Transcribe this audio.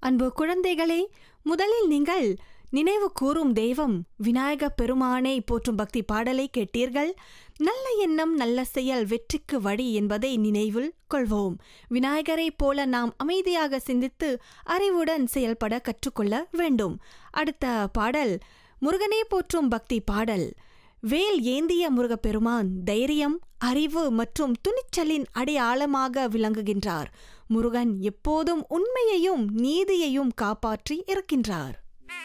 அன்பு குழந்தைகளே முதலில் நீங்கள் நினைவு கூறும் தெய்வம் விநாயக பெருமானை போற்றும் பக்தி பாடலை கேட்டீர்கள் நல்ல எண்ணம் நல்ல செயல் வெற்றிக்கு வழி என்பதை நினைவில் கொள்வோம் விநாயகரைப் போல நாம் அமைதியாக சிந்தித்து அறிவுடன் செயல்பட கற்றுக்கொள்ள வேண்டும் அடுத்த பாடல் முருகனே போற்றும் பக்தி பாடல் வேல் ஏந்திய முருகப்பெருமான் தைரியம் அறிவு மற்றும் துணிச்சலின் அடையாளமாக விளங்குகின்றார் முருகன் எப்போதும் உண்மையையும் நீதியையும் காப்பாற்றி இருக்கின்றார்